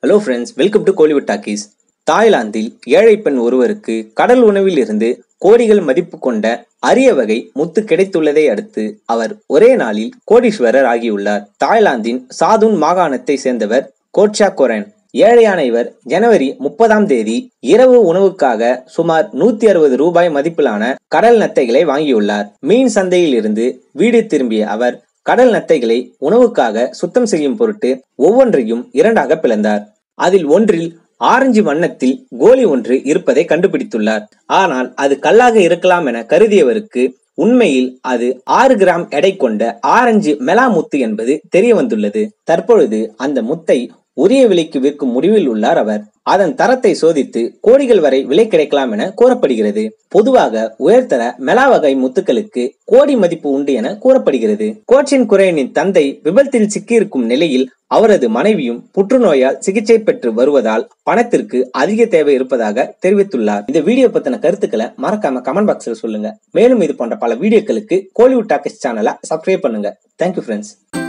hello friends welcome to Kollywood talkies தாய்லாந்தில் ஏழை பெண் ஒருவருக்கு கடல் உணவில் இருந்து கோடிகள் மதிப்பு கொண்ட அரிய வகை முத்து கிடைத்துள்ளதை அடுத்து அவர் ஒரே நாளில் கோடீஸ்வரர் ஆகியுள்ளார் தாய்லாந்தின் சாதுன் மாகாணத்தை சேர்ந்தவர் கோட்சா கொரன் ஏழையான இவர் ஜனவரி முப்பதாம் தேதி இரவு உணவுக்காக சுமார் நூத்தி அறுபது ரூபாய் மதிப்பிலான கடல் நத்தைகளை வாங்கியுள்ளார் மீன் சந்தையில் இருந்து வீடு திரும்பிய அவர் கடல் நத்தைகளை உணவுக்காக சுத்தம் செய்யும் பொருட்டு ஒவ்வொன்றையும் இரண்டாக பிளந்தார் அதில் ஒன்றில் ஆரஞ்சு வண்ணத்தில் கோலி ஒன்று இருப்பதை கண்டுபிடித்துள்ளார் ஆனால் அது கல்லாக இருக்கலாம் என கருதியவருக்கு உண்மையில் அது ஆறு கிராம் எடை கொண்ட ஆரஞ்சு மெலா முத்து என்பது தெரிய வந்துள்ளது தற்பொழுது அந்த முத்தை உரிய விலைக்கு விற்கும் முடிவில் உள்ளார் அவர் அதன் தரத்தை சோதித்து கோடிகள் வரை விலை கிடைக்கலாம் என கூறப்படுகிறது பொதுவாக உயர்தர மெலா வகை முத்துக்களுக்கு கோடி மதிப்பு உண்டு என கூறப்படுகிறது கோச்சின் குரேனின் தந்தை விபத்தில் சிக்கியிருக்கும் நிலையில் அவரது மனைவியும் புற்றுநோயால் சிகிச்சை பெற்று வருவதால் பணத்திற்கு அதிக தேவை இருப்பதாக தெரிவித்துள்ளார் இந்த வீடியோ பத்தின கருத்துக்களை மறக்காம கமெண்ட் பாக்ஸ்ல சொல்லுங்க மேலும் இது போன்ற பல வீடியோக்களுக்கு கோலிவுட் டாக்கஸ் சேனலை சப்ஸ்கிரைப் பண்ணுங்க தேங்க்யூ ஃப்ரெண்ட்ஸ்